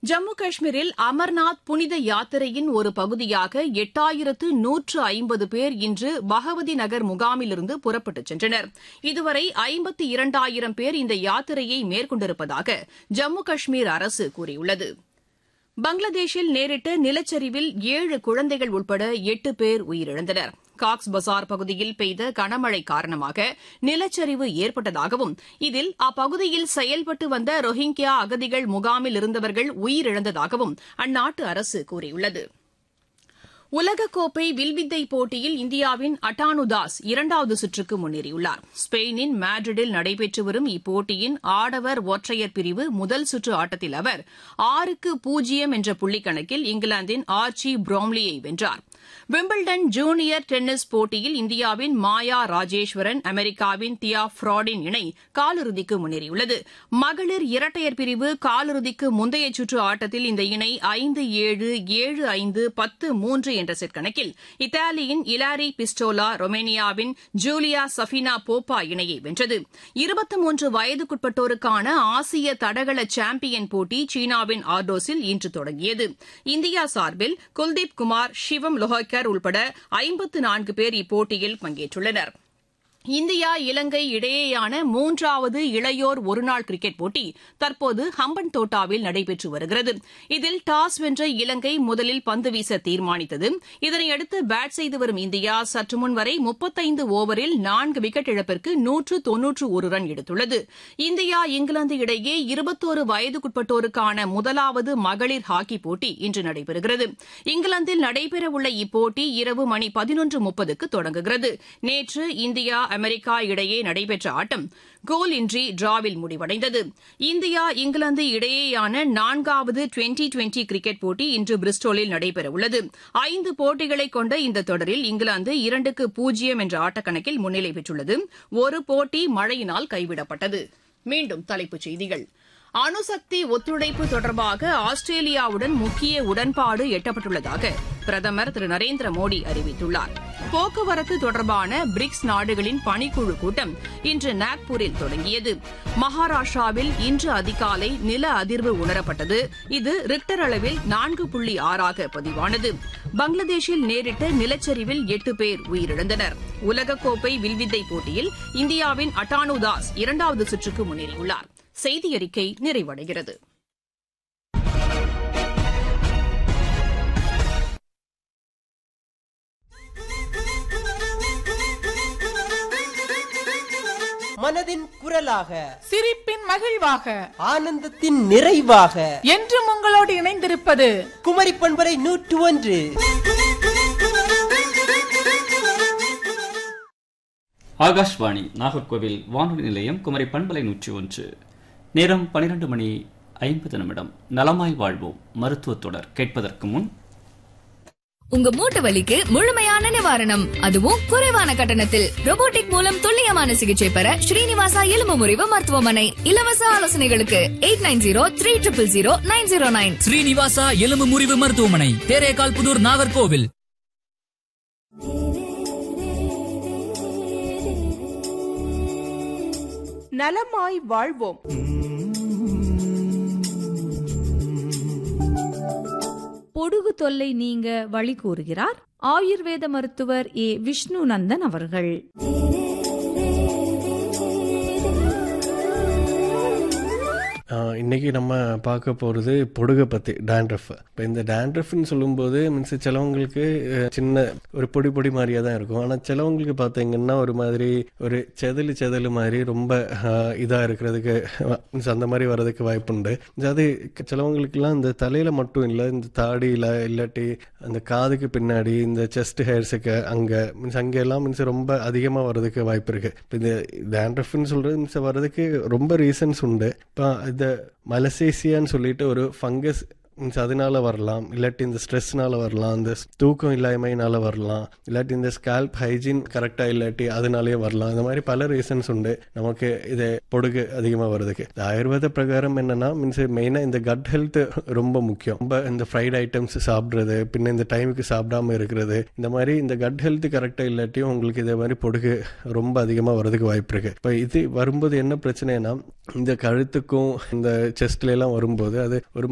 ஜம்மு காஷ்மீரில் அமர்நாத் புனித யாத்திரையின் ஒரு பகுதியாக எட்டாயிரத்து நூற்று ஐம்பது பேர் இன்று பகவதி நகர் முகாமிலிருந்து புறப்பட்டுச் சென்றனர் இதுவரை ஐம்பத்தி இரண்டாயிரம் பேர் இந்த யாத்திரையை மேற்கொண்டிருப்பதாக ஜம்மு காஷ்மீர் அரசு கூறியுள்ளது பங்களாதேஷில் நேரிட்ட நிலச்சரிவில் ஏழு குழந்தைகள் உட்பட எட்டு பேர் உயிரிழந்தனர் காக்ஸ் பசார் பகுதியில் பெய்த கனமழை காரணமாக நிலச்சரிவு ஏற்பட்டதாகவும் இதில் அப்பகுதியில் செயல்பட்டு வந்த ரோஹிங்கியா அகதிகள் முகாமில் இருந்தவர்கள் உயிரிழந்ததாகவும் அந்நாட்டு அரசு கூறியுள்ளது உலகக்கோப்பை வில்வித்தை போட்டியில் இந்தியாவின் அட்டானு தாஸ் இரண்டாவது சுற்றுக்கு முன்னேறியுள்ளார் ஸ்பெயினின் மேட்ரிடில் நடைபெற்று வரும் இப்போட்டியின் ஆடவர் ஒற்றையர் பிரிவு முதல் சுற்று ஆட்டத்தில் அவர் ஆறுக்கு பூஜ்ஜியம் என்ற புள்ளிக்கணக்கில் இங்கிலாந்தின் ஆர்ச்சி ப்ரோம்லியை வென்றார் விம்பிள்டன் ஜூனியர் டென்னிஸ் போட்டியில் இந்தியாவின் மாயா ராஜேஸ்வரன் அமெரிக்காவின் தியா ஃப்ராடின் இணை காலிறுதிக்கு முன்னேறியுள்ளது மகளிர் இரட்டையர் பிரிவு காலிறுதிக்கு முந்தைய சுற்று ஆட்டத்தில் இந்த இணை ஐந்து ஏழு ஏழு ஐந்து பத்து மூன்று என்ற செட் கணக்கில் இத்தாலியின் இலாரி பிஸ்டோலா ரொமேனியாவின் ஜூலியா சஃபினா போப்பா இணையை வென்றது இருபத்தி மூன்று வயதுக்குட்பட்டோருக்கான ஆசிய தடகள சாம்பியன் போட்டி சீனாவின் ஆர்டோஸில் இன்று தொடங்கியது இந்தியா சார்பில் குல்தீப் குமார் சிவம் லோஹக்கர் உள்பட ஐம்பத்து நான்கு பேர் இப்போட்டியில் பங்கேற்றுள்ளனா் இந்தியா இலங்கை இடையேயான மூன்றாவது இளையோர் ஒருநாள் கிரிக்கெட் போட்டி தற்போது ஹம்பன் தோட்டாவில் நடைபெற்று வருகிறது இதில் டாஸ் வென்ற இலங்கை முதலில் பந்து வீச தீர்மானித்தது இதனையடுத்து பேட் செய்து வரும் இந்தியா சற்று முன் வரை முப்பத்தைந்து ஓவரில் நான்கு விக்கெட் இழப்பிற்கு நூற்று தொன்னூற்று ஒரு ரன் எடுத்துள்ளது இந்தியா இங்கிலாந்து இடையே இருபத்தோரு வயதுக்குட்பட்டோருக்கான முதலாவது மகளிர் ஹாக்கி போட்டி இன்று நடைபெறுகிறது இங்கிலாந்தில் நடைபெறவுள்ள இப்போட்டி இரவு மணி பதினொன்று முப்பதுக்கு தொடங்குகிறது நேற்று இந்தியா அமெரிக்கா இடையே நடைபெற்ற ஆட்டம் கோல் இன்றி டிராவில் முடிவடைந்தது இந்தியா இங்கிலாந்து இடையேயான நான்காவது டுவெண்டி டுவெண்டி கிரிக்கெட் போட்டி இன்று பிரிஸ்டோலில் நடைபெறவுள்ளது ஐந்து போட்டிகளை கொண்ட இந்த தொடரில் இங்கிலாந்து இரண்டுக்கு பூஜ்ஜியம் என்ற ஆட்டக்கணக்கில் முன்னிலை பெற்றுள்ளது ஒரு போட்டி மழையினால் கைவிடப்பட்டது மீண்டும் தலைப்புச் செய்திகள் அணுசக்தி ஒத்துழைப்பு தொடர்பாக ஆஸ்திரேலியாவுடன் முக்கிய உடன்பாடு எட்டப்பட்டுள்ளதாக பிரதமர் திரு நரேந்திர மோடி அறிவித்துள்ளார் போக்குவரத்து தொடர்பான பிரிக்ஸ் நாடுகளின் பணிக்குழு கூட்டம் இன்று நாக்பூரில் தொடங்கியது மகாராஷ்டிராவில் இன்று அதிகாலை நில அதிர்வு உணரப்பட்டது இது ரிக்டர் அளவில் நான்கு புள்ளி ஆறாக பதிவானது பங்களாதேஷில் நேரிட்ட நிலச்சரிவில் எட்டு பேர் உயிரிழந்தனர் உலகக்கோப்பை வில்வித்தை போட்டியில் இந்தியாவின் அட்டானு தாஸ் இரண்டாவது சுற்றுக்கு முன்னேறியுள்ளார் செய்தி அறிக்கை நிறைவடைகிறது மனதின் குரலாக சிரிப்பின் மகிழ்வாக ஆனந்தத்தின் நிறைவாக என்றும் உங்களோடு இணைந்திருப்பது குமரி பண்பரை நூற்று ஒன்று ஆகாஷ்வாணி நாகர்கோவில் வானொலி நிலையம் குமரி பண்பலை நூற்றி ஒன்று நேரம் பனிரெண்டு மணி ஐம்பது நிமிடம் நலமாய் வாழ்வோம் மருத்துவ தொடர் கேட்பதற்கு முன் உங்க மூட்டு வலிக்கு முழுமையான நிவாரணம் அதுவும் குறைவான கட்டணத்தில் robotic மூலம் துல்லியமான சிகிச்சை பெற ஸ்ரீனிவாசா எலும்பு முறிவு மருத்துவமனை இலவச ஆலோசனைகளுக்கு eight nine zero three triple zero nine zero nine Srinivasa எலும்பு முறிவு மருத்துவமனை தேரேகால் புதூர் நாகர்கோவில் நலமாய் வாழ்வோம் பொடுகு தொல்லை நீங்க வழி கூறுகிறார் ஆயுர்வேத மருத்துவர் ஏ விஷ்ணு நந்தன் அவர்கள் ஆஹ் இன்னைக்கு நம்ம பார்க்க போகிறது பொடுகை பற்றி டேண்ட்ரஃப் இப்போ இந்த டேண்ட்ரஃப்னு சொல்லும்போது மீன்ஸ் சிலவங்களுக்கு அஹ், சின்ன ஒரு பொடி பொடி மாதிரியாக தான் இருக்கும் ஆனால் சிலவங்களுக்கு பார்த்தீங்கன்னா ஒரு மாதிரி ஒரு செதலு செதலு மாதிரி ரொம்ப இதாக இருக்கிறதுக்கு மீன்ஸ் அந்த மாதிரி வர்றதுக்கு வாய்ப்புண்டு அது சிலவங்களுக்குலாம் இந்த தலையில் மட்டும் இல்லை இந்த தாடியில் இல்லாட்டி அந்த காதுக்கு பின்னாடி இந்த செஸ்ட் ஹேர்ஸுக்கு அங்கே மீன்ஸ் அங்கெல்லாம் மீன்ஸ் ரொம்ப அதிகமாக வர்றதுக்கு வாய்ப்பு இருக்குது இப்போ இந்த டேண்ட்ரஃப்னு சொல்கிறது மீன்ஸ் வர்றதுக்கு ரொம்ப ரீசன்ஸ் உண்டு இப்போ இந்த மலசேசியான்னு சொல்லிட்டு ஒரு ஃபங்கஸ் மீன்ஸ் அதனால வரலாம் இல்லாட்டி இந்த ஸ்ட்ரெஸ்னால வரலாம் இந்த தூக்கம் இல்லாமையினால வரலாம் இல்லாட்டி இந்த ஸ்கால்ப் ஹைஜீன் கரெக்டாக இல்லாட்டி அதனாலேயே வரலாம் இந்த மாதிரி பல ரீசன்ஸ் உண்டு நமக்கு இது பொடுகு அதிகமாக வர்றதுக்கு இந்த ஆயுர்வேத பிரகாரம் என்னன்னா மீன்ஸ் மெயினாக இந்த கட் ஹெல்த் ரொம்ப முக்கியம் ரொம்ப இந்த ஃப்ரைட் ஐட்டம்ஸ் சாப்பிட்றது பின்ன இந்த டைமுக்கு சாப்பிடாம இருக்கிறது இந்த மாதிரி இந்த கட் ஹெல்த் கரெக்டாக இல்லாட்டியும் உங்களுக்கு இதே மாதிரி பொடுகு ரொம்ப அதிகமாக வர்றதுக்கு வாய்ப்பு இருக்கு இப்போ இது வரும்போது என்ன பிரச்சனைனா இந்த கழுத்துக்கும் இந்த செஸ்ட்ல எல்லாம் வரும்போது அது ஒரு